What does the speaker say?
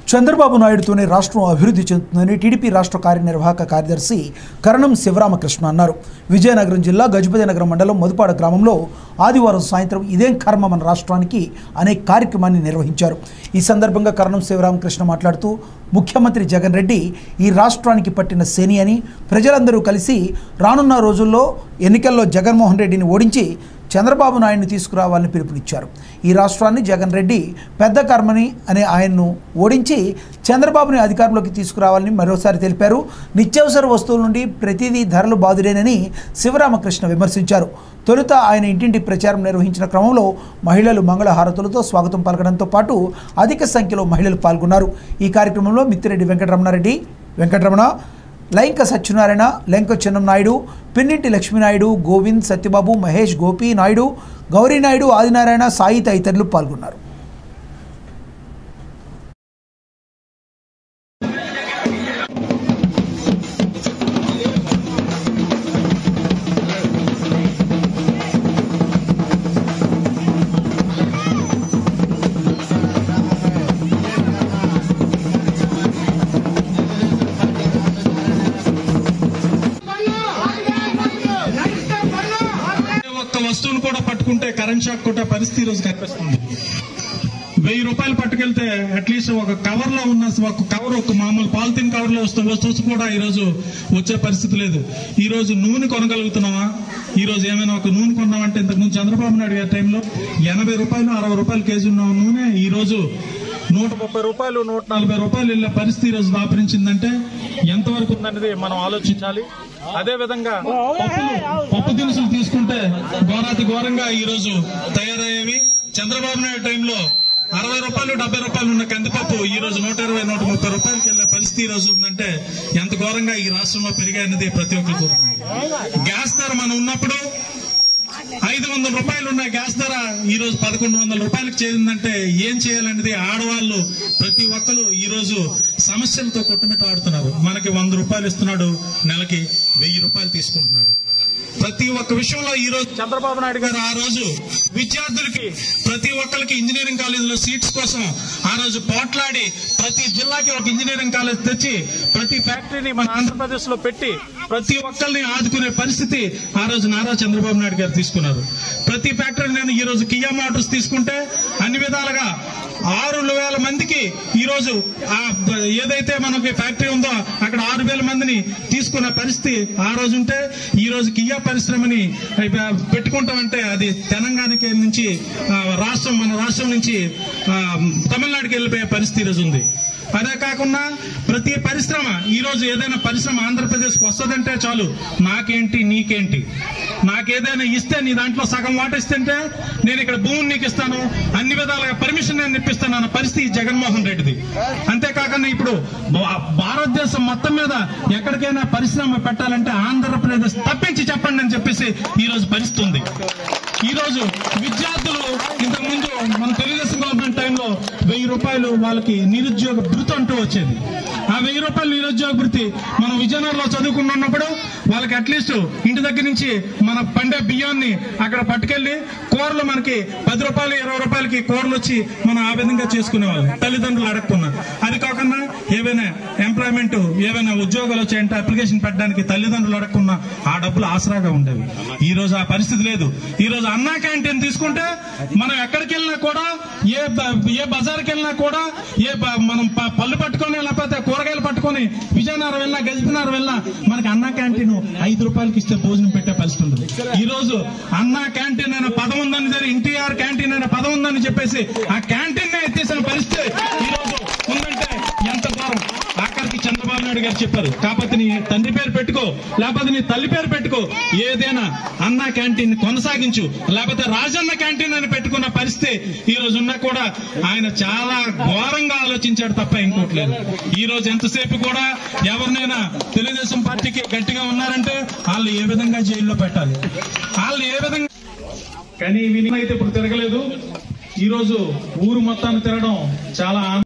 చంద్రబాబు నాయుడుతోనే రాష్ట్రం అభివృద్ధి చెందుతుందని టీడీపీ రాష్ట్ర కార్యనిర్వాహక కార్యదర్శి కరణం శివరామకృష్ణ అన్నారు విజయనగరం జిల్లా గజపతినగరం మండలం మధుపాడ గ్రామంలో ఆదివారం సాయంత్రం ఇదేం కర్మ మన రాష్ట్రానికి అనే కార్యక్రమాన్ని నిర్వహించారు ఈ సందర్భంగా కరణం శివరామకృష్ణ మాట్లాడుతూ ముఖ్యమంత్రి జగన్ రెడ్డి ఈ రాష్ట్రానికి పట్టిన శని అని ప్రజలందరూ కలిసి రానున్న రోజుల్లో ఎన్నికల్లో జగన్మోహన్ రెడ్డిని ఓడించి చంద్రబాబు నాయుడిని తీసుకురావాలని పిలుపునిచ్చారు ఈ రాష్ట్రాన్ని జగన్ రెడ్డి పెద్ద కర్మని అనే ఆయన్ను ఓడించి చంద్రబాబుని అధికారంలోకి తీసుకురావాలని మరోసారి తెలిపారు నిత్యావసర వస్తువుల నుండి ప్రతిదీ ధరలు బాదులేనని శివరామకృష్ణ విమర్శించారు తొలుత ఆయన ఇంటింటి ప్రచారం నిర్వహించిన క్రమంలో మహిళలు మంగళహారతులతో స్వాగతం పలకడంతో పాటు అధిక సంఖ్యలో మహిళలు పాల్గొన్నారు ఈ కార్యక్రమంలో మిత్తిరెడ్డి వెంకటరమణారెడ్డి వెంకటరమణ లైంక సత్యనారాయణ లెంక చిన్నంనాయుడు పిన్నింటి లక్ష్మీనాయుడు గోవింద్ సత్యబాబు మహేష్ గోపి నాయుడు గౌరీనాయుడు ఆదినారాయణ సాయి తదితరులు పాల్గొన్నారు ఏ ఒక్క వస్తువును కూడా పట్టుకుంటే కరెంట్ షాక్ కొట్టే పరిస్థితి ఈ రోజు కనిపిస్తుంది వెయ్యి రూపాయలు పట్టుకెళ్తే అట్లీస్ట్ ఒక కవర్ లో ఉన్న ఒక కవర్ ఒక మామూలు పాలిథిన్ కవర్ లో వస్తున్న వస్తువు కూడా ఈ రోజు వచ్చే పరిస్థితి లేదు ఈ రోజు నూనె కొనగలుగుతున్నావా ఈ రోజు ఏమైనా ఒక నూనె కొన్నామంటే ఇంతకుముందు చంద్రబాబు నాయుడు గారి టైంలో ఎనభై రూపాయలు అరవై రూపాయలు కేజీ ఉన్న నూనె ఈ రోజు నూట ముప్పై రూపాయలు నూట నలభై రూపాయలు వెళ్ళే పరిస్థితి ఈ రోజు దాపరించిందంటే ఎంతవరకు ఉందనేది మనం ఆలోచించాలి అదే విధంగా పప్పులు పప్పు దినుసులు తీసుకుంటే ఘోరాతి ఘోరంగా ఈ రోజు తయారయ్యేవి చంద్రబాబు నాయుడు టైంలో అరవై రూపాయలు డెబ్బై రూపాయలు ఉన్న కందిపప్పు ఈ రోజు నూట ఇరవై నూట ముప్పై రూపాయలకి వెళ్ళే పరిస్థితి ఈ రోజు ఉందంటే ఎంత ఘోరంగా ఈ రాష్ట్రంలో పెరిగాయన్నది ప్రతి ఒక్కరు గ్యాస్ ధర మనం ఉన్నప్పుడు ఐదు వందల రూపాయలు ఉన్న గ్యాస్ ధర ఈ రోజు పదకొండు వందల రూపాయలకు చేరిందంటే ఏం చేయాలనేది ఆడవాళ్ళు ప్రతి ఒక్కరు ఈ రోజు సమస్యలతో కొట్టుమిట్టాడుతున్నారు మనకి వంద రూపాయలు ఇస్తున్నాడు నెలకి వెయ్యి రూపాయలు తీసుకుంటున్నాడు ప్రతి ఒక్క విషయంలో ఈ రోజు చంద్రబాబు నాయుడు గారు ఆ రోజు విద్యార్థులకి ప్రతి ఒక్కరికి ఇంజనీరింగ్ కాలేజీలో సీట్స్ కోసం ఆ రోజు పోట్లాడి ప్రతి జిల్లాకి ఒక ఇంజనీరింగ్ కాలేజ్ తెచ్చి ప్రతి ఫ్యాక్టరీని మన ఆంధ్రప్రదేశ్ లో పెట్టి ప్రతి ఒక్కరిని ఆదుకునే పరిస్థితి ఆ రోజు నారా చంద్రబాబు నాయుడు గారు తీసుకున్నారు ప్రతి ఫ్యాక్టరీ నేను ఈ రోజు కియా మోటార్స్ తీసుకుంటే అన్ని విధాలుగా ఆరు వేల మందికి ఈ రోజు ఆ బ- ఏదైతే మనకి ఫ్యాక్టరీ ఉందో అక్కడ ఆరు వేల మందిని తీసుకున్న పరిస్థితి ఆ రోజు ఉంటే ఈ రోజు కియా పరిశ్రమని ఆ, పెట్టుకుంటామంటే అది తెలంగాణకి నుంచి ఆ, రాష్ట్రం మన రాష్ట్రం నుంచి ఆ, తమిళనాడుకి వెళ్ళిపోయే పరిస్థితి ఈ రోజు ఉంది అదే కాకుండా ప్రతి పరిశ్రమ ఈ రోజు ఏదైనా పరిశ్రమ ఆంధ్రప్రదేశ్ కు వస్తుందంటే చాలు నాకేంటి నీకేంటి నాకేదైనా ఇస్తే నీ దాంట్లో సగం వాట ఇస్తుంటే నేను ఇక్కడ భూమిని నీకు ఇస్తాను అన్ని విధాలుగా పర్మిషన్ నేను ఇప్పిస్తాను అన్న పరిస్థితి జగన్మోహన్ రెడ్డిది అంతేకాకుండా ఇప్పుడు భా- భారతదేశం మొత్తం మీద ఎక్కడికైనా పరిశ్రమ పెట్టాలంటే ఆంధ్రప్రదేశ్ తప్పించి చెప్పండి అని చెప్పేసి ఈ రోజు పరిస్థితి ఉంది ఈ రోజు విద్యార్థులు ఇంతకు ముందు మన తెలుగుదేశం గవర్నమెంట్ టైంలో వెయ్యి రూపాయలు వాళ్ళకి నిరుద్యోగ భృతి అంటూ వచ్చేది ఆ వెయ్యి రూపాయలు నిరుద్యోగ భృతి మనం విజయనగరంలో చదువుకున్నప్పుడు వాళ్ళకి అట్లీస్ట్ ఇంటి దగ్గర నుంచి మన పండే బియ్యాన్ని అక్కడ పట్టుకెళ్లి కూరలు మనకి పది రూపాయలు ఇరవై రూపాయలకి కూరలు వచ్చి మనం ఆ విధంగా చేసుకునేవాళ్ళం తల్లిదండ్రులు అడగకున్నా అది కాకుండా ఏవైనా ఎంప్లాయ్మెంట్ ఏవైనా ఉద్యోగాలు వచ్చాయంటే అప్లికేషన్ పెట్టడానికి తల్లిదండ్రులు అడగకున్నా ఆ డబ్బులు ఆసరాగా ఉండేవి ఈ రోజు ఆ పరిస్థితి లేదు ఈ రోజు అన్నా క్యాంటీన్ తీసుకుంటే మనం ఎక్కడికి వెళ్ళినా కూడా ఏ బ- ఏ బజార్కి వెళ్ళినా కూడా ఏ బ- మనం ప- పళ్ళు పట్టుకొని లేకపోతే కూరగాయలు పట్టుకొని విజయనగరం వెళ్ళినా గజపతినగరం వెళ్ళినా మనకి అన్నా క్యాంటీన్ ఐదు రూపాయలకి ఇస్తే భోజనం పెట్టే పరిస్థితి ఉంటుంది ఈ రోజు అన్నా క్యాంటీన్ అనే పదం ఉందని సరే ఎన్టీఆర్ క్యాంటీన్ అనే పదం ఉందని చెప్పేసి ఆ క్యాంటీన్ ఎత్తేసిన పరిస్థితి ఈ రోజు ఉందంటే ఎంత ఘోరం ఆఖరికి చంద్రబాబు నాయుడు గారు చెప్పారు కాకపోతే నీ తండ్రి పేరు పెట్టుకో లేకపోతే నీ తల్లి పేరు పెట్టుకో ఏదైనా అన్న క్యాంటీన్ కొనసాగించు లేకపోతే రాజన్న క్యాంటీన్ అని పెట్టుకున్న పరిస్థితి ఈ రోజు ఉన్నా కూడా ఆయన చాలా ఘోరంగా ఆలోచించాడు తప్ప ఇంకోటి లేదు ఈ రోజు ఎంతసేపు కూడా ఎవరినైనా తెలుగుదేశం పార్టీకి గట్టిగా ఉన్నారంటే వాళ్ళు ఏ విధంగా జైల్లో పెట్టాలి వాళ్ళు ఏ విధంగా కానీ వీళ్ళైతే ఇప్పుడు తిరగలేదు ఈ రోజు ఊరు మొత్తాన్ని తిరగడం చాలా ఆనందం